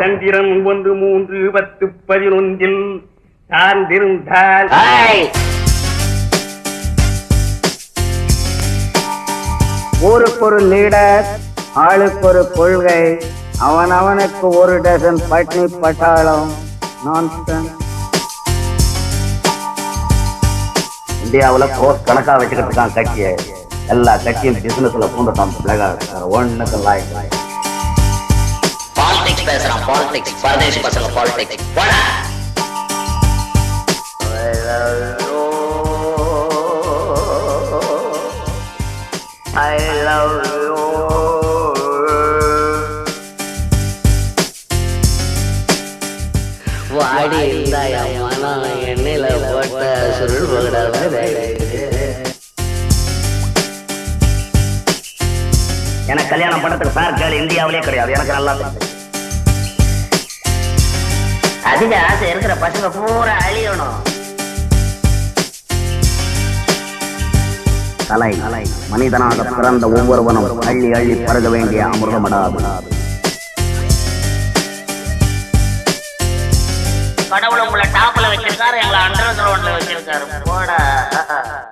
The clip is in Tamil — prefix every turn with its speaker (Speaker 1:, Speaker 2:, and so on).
Speaker 1: சந்திரன் ஒன்று மூன்று பத்து பதினொன்றில் சார்ந்திருந்தால்
Speaker 2: ஊருக்கு ஒரு லீடர் ஆளுக்கு ஒரு கொள்கை அவன் அவனுக்கு ஒரு டசன் பட்னி பட்டாளம் நான்சென்ஸ்
Speaker 3: இந்தியாவுல கோர்ஸ் கணக்கா வச்சுக்கிட்டு இருக்கான் கட்சியை எல்லா கட்சியும் பிசினஸ்ல பூந்துட்டான் ஒண்ணுக்கு லாய்க்கு
Speaker 4: பாலிடிக்ஸ் பேசுறான் பாலிடிக்ஸ் பரதேசி பசங்க பாலிடிக்ஸ் போடா
Speaker 3: I love you.
Speaker 4: வாடி இருந்தா என் மனம் எண்ணெயில போட்ட சுருள் பகடாத
Speaker 3: எனக்கு கல்யாணம் பண்றதுக்கு சார் கேள் இந்தியாவிலே கிடையாது எனக்கு நல்லா தெரியும்.
Speaker 4: அதிக ஆசை இருக்கிற பசங்க பூரா அழியணும்
Speaker 3: கலை மனிதனாக பிறந்த ஒவ்வொருவனும் அள்ளி அள்ளி பருக வேண்டிய அமிர்தமடாது
Speaker 4: கடவுள் உங்களை டாப்ல வச்சிருக்காரு எங்களை அண்டர் கிரவுண்ட்ல வச்சிருக்காரு போடா